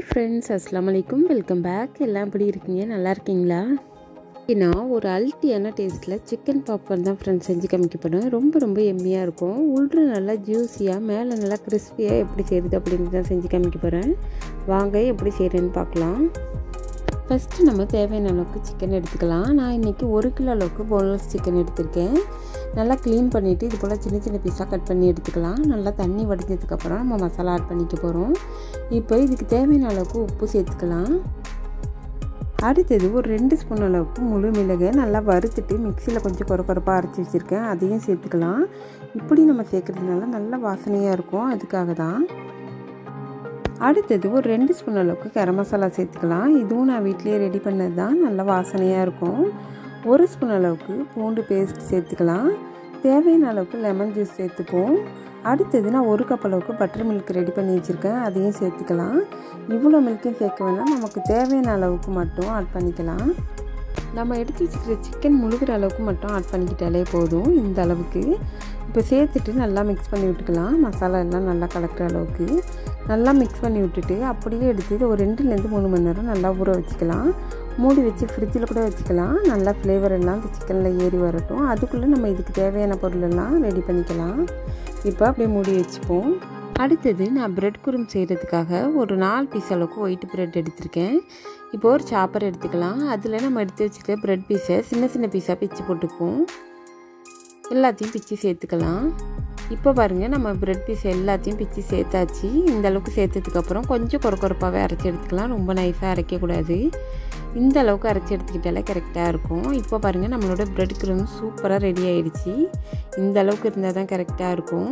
friends அஸ்லாம் வலைக்கும் welcome back எல்லாம் எப்படி இருக்கீங்க நல்லா இருக்கீங்களா நான் ஒரு அல்ட்டியான டேஸ்ட்டில் சிக்கன் பாப்கார்ன் தான் ஃப்ரெண்ட்ஸ் செஞ்சு காமிக்க போகிறேன் ரொம்ப ரொம்ப எம்மியாக இருக்கும் உள்ள நல்லா ஜூஸியாக மேலே நல்லா கிறிஸ்பியாக எப்படி செய்கிறது அப்படின்னு தான் செஞ்சு காமிக்க போகிறேன் வாங்க எப்படி செய்கிறேன்னு பார்க்கலாம் ஃபஸ்ட்டு நம்ம தேவையான அளவுக்கு சிக்கன் எடுத்துக்கலாம் நான் இன்றைக்கி ஒரு கிலோ அளவுக்கு போன்லெஸ் சிக்கன் எடுத்திருக்கேன் நல்லா க்ளீன் பண்ணிவிட்டு இது போல் சின்ன சின்ன பீஸாக கட் பண்ணி எடுத்துக்கலாம் நல்லா தண்ணி வடிஞ்சதுக்கப்புறம் நம்ம மசாலா ஆட் பண்ணிக்க போகிறோம் இப்போ இதுக்கு தேவையான அளவுக்கு உப்பு சேர்த்துக்கலாம் அடுத்தது ஒரு ரெண்டு ஸ்பூன் அளவுக்கு முழு மிளகை நல்லா வறுத்துட்டு மிக்சியில் கொஞ்சம் குறை குறைப்பாக அரைச்சி வச்சுருக்கேன் அதையும் சேர்த்துக்கலாம் இப்படி நம்ம சேர்க்குறதுனால நல்ல வாசனையாக இருக்கும் அதுக்காக தான் அடுத்தது ஒரு ரெண்டு ஸ்பூன் அளவுக்கு கரம் மசாலா சேர்த்துக்கலாம் இதுவும் நான் வீட்லேயே ரெடி பண்ணது தான் நல்ல வாசனையாக இருக்கும் ஒரு ஸ்பூன் அளவுக்கு பூண்டு பேஸ்ட் சேர்த்துக்கலாம் தேவையான அளவுக்கு லெமன் ஜூஸ் சேர்த்துப்போம் அடுத்தது நான் ஒரு கப் அளவுக்கு பட்டர் மில்க் ரெடி பண்ணி வச்சுருக்கேன் அதையும் சேர்த்துக்கலாம் இவ்வளோ மில்க்கும் சேர்க்க வேணாம் நமக்கு தேவையான அளவுக்கு மட்டும் ஆட் பண்ணிக்கலாம் நம்ம எடுத்து வச்சுக்கிற சிக்கன் முழுகிற அளவுக்கு மட்டும் ஆட் பண்ணிக்கிட்டாலே போதும் இந்த அளவுக்கு இப்போ சேர்த்துட்டு நல்லா மிக்ஸ் பண்ணி விட்டுக்கலாம் மசாலா எல்லாம் நல்லா கலக்கிற அளவுக்கு நல்லா மிக்ஸ் பண்ணி விட்டுட்டு அப்படியே எடுத்து ஒரு ரெண்டுலேருந்து மூணு மணி நேரம் நல்லா ஊற வச்சுக்கலாம் மூடி வச்சு ஃப்ரிட்ஜில் கூட வச்சுக்கலாம் நல்லா ஃப்ளேவர் எல்லாம் இந்த சிக்கனில் ஏறி வரட்டும் அதுக்குள்ளே நம்ம இதுக்கு தேவையான பொருள் எல்லாம் ரெடி பண்ணிக்கலாம் இப்போ அப்படியே மூடி வச்சுப்போம் அடுத்தது நான் ப்ரெட் குரும் செய்கிறதுக்காக ஒரு நாலு பீஸ் அளவுக்கு ஒயிட் ப்ரெட் எடுத்திருக்கேன் இப்போ ஒரு சாப்பர் எடுத்துக்கலாம் அதில் நம்ம எடுத்து வச்சுக்க ப்ரெட் பீஸை சின்ன சின்ன பீஸாக பிச்சு போட்டுப்போம் எல்லாத்தையும் பிச்சு சேர்த்துக்கலாம் இப்போ பாருங்கள் நம்ம ப்ரெட் பீஸ் எல்லாத்தையும் பிச்சு சேர்த்தாச்சு இந்த அளவுக்கு சேர்த்ததுக்கப்புறம் கொஞ்சம் குறை குறைப்பாகவே அரைச்சி எடுத்துக்கலாம் ரொம்ப நைஸாக அரைக்கக்கூடாது இந்த அளவுக்கு அரைச்சி எடுத்துக்கிட்டாலே கரெக்டாக இருக்கும் இப்போ பாருங்கள் நம்மளோட ப்ரெட் க்ரம் சூப்பராக ரெடி ஆகிடுச்சு இந்த அளவுக்கு இருந்தால் தான் கரெக்டாக இருக்கும்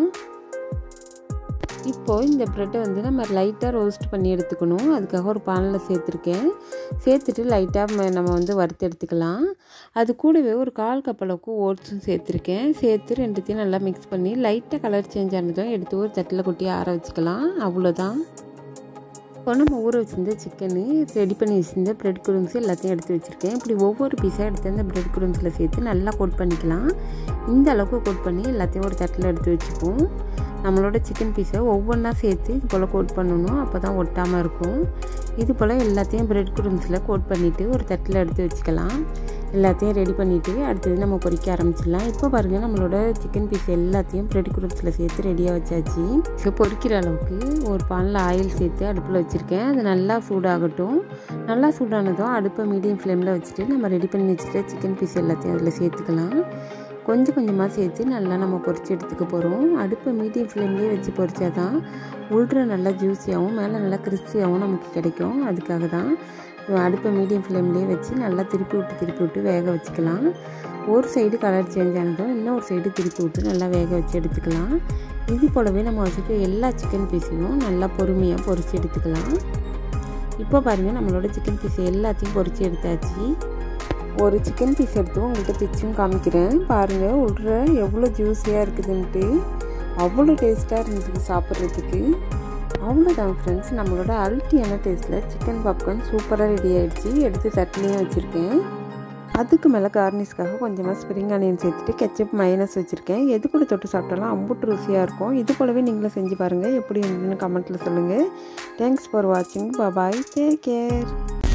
இப்போது இந்த ப்ரெட்டை வந்து நம்ம லைட்டாக ரோஸ்ட் பண்ணி எடுத்துக்கணும் அதுக்காக ஒரு பானில் சேர்த்துருக்கேன் சேர்த்துட்டு லைட்டாக நம்ம வந்து வறுத்து எடுத்துக்கலாம் அது கூடவே ஒரு கால் கப் அளவுக்கு ஓட்ஸும் சேர்த்துருக்கேன் சேர்த்து ரெண்டுத்தையும் நல்லா மிக்ஸ் பண்ணி லைட்டாக கலர் சேஞ்ச் ஆனதும் எடுத்து ஒரு தட்டில் கொட்டி ஆற வச்சுக்கலாம் அவ்வளோதான் இப்போ நம்ம ஊற வச்சுருந்த சிக்கனு ரெடி பண்ணி வச்சுருந்த ப்ரெட் குரும்ஸ் எல்லாத்தையும் எடுத்து வச்சுருக்கேன் இப்படி ஒவ்வொரு பீஸாக எடுத்து அந்த ப்ரெட் குரும்ஸில் சேர்த்து நல்லா கோட் பண்ணிக்கலாம் இந்த அளவுக்கு கோட் பண்ணி எல்லாத்தையும் ஒரு தட்டில் எடுத்து வச்சுப்போம் நம்மளோட சிக்கன் பீஸை ஒவ்வொன்றா சேர்த்து இது போல் கோட் பண்ணணும் அப்போ தான் ஒட்டாமல் இருக்கும் இது போல் எல்லாத்தையும் ப்ரெட் குரும்ஸில் கோட் பண்ணிவிட்டு ஒரு தட்டில் எடுத்து வச்சுக்கலாம் எல்லாத்தையும் ரெடி பண்ணிவிட்டு அடுத்தது நம்ம பொரிக்க ஆரம்பிச்சிடலாம் இப்போ பாருங்கள் நம்மளோட சிக்கன் பீஸ் எல்லாத்தையும் ப்ரெட் குரூப்ஸில் சேர்த்து ரெடியாக வச்சாச்சு ஸோ பொரிக்கிற அளவுக்கு ஒரு பானில் ஆயில் சேர்த்து அடுப்பில் வச்சுருக்கேன் அது நல்லா சூடாகட்டும் நல்லா சூடானதும் அடுப்பை மீடியம் ஃப்ளேமில் வச்சுட்டு நம்ம ரெடி பண்ணி வச்சுட்டு சிக்கன் பீஸ் எல்லாத்தையும் அதில் சேர்த்துக்கலாம் கொஞ்சம் கொஞ்சமாக சேர்த்து நல்லா நம்ம பொரிச்சு எடுத்துக்க போகிறோம் அடுப்பை மீடியம் ஃப்ளேம்லேயே வச்சு பொரிச்சா தான் உள்ற நல்லா ஜூஸியாகவும் மேலே நல்லா கிறிஸ்பியாகவும் நமக்கு கிடைக்கும் அதுக்காக தான் அடுப்பை மீடியம் ஃப்ளேம்லேயே வச்சு நல்லா திருப்பி விட்டு திருப்பி விட்டு வேக வச்சுக்கலாம் ஒரு சைடு கலர் சேஞ்ச் ஆனதும் இன்னொரு சைடு திருப்பி விட்டு நல்லா வேக வச்சு எடுத்துக்கலாம் இது போலவே நம்ம வச்சுக்க எல்லா சிக்கன் பீஸையும் நல்லா பொறுமையாக பொரித்து எடுத்துக்கலாம் இப்போ பாருங்கள் நம்மளோட சிக்கன் பீஸ் எல்லாத்தையும் பொரித்து எடுத்தாச்சு ஒரு சிக்கன் பீஸ் எடுத்து உங்கள்கிட்ட பிச்சும் காமிக்கிறேன் பாருங்கள் உள்ள எவ்வளோ ஜூஸியாக இருக்குதுன்ட்டு அவ்வளோ டேஸ்ட்டாக இருந்தது சாப்பிட்றதுக்கு அவ்வளோதான் ஃப்ரெண்ட்ஸ் நம்மளோட அல்ட்டியான டேஸ்ட்டில் சிக்கன் பாப்கார்ன் சூப்பராக ரெடி ஆகிடுச்சு எடுத்து தட்டிலையும் வச்சுருக்கேன் அதுக்கு மேலே கார்னிஷ்காக கொஞ்சமாக ஸ்ப்ரிங் ஆனியன் சேர்த்துட்டு கெச்சப் மைனஸ் வச்சுருக்கேன் எது கூட தொட்டு சாப்பிட்டாலும் அம்புட்டு ருசியாக இருக்கும் இது போலவே நீங்களும் செஞ்சு பாருங்கள் எப்படி இருந்துன்னு கமெண்ட்டில் சொல்லுங்கள் தேங்க்ஸ் ஃபார் வாட்சிங் பாய் டேக் கேர்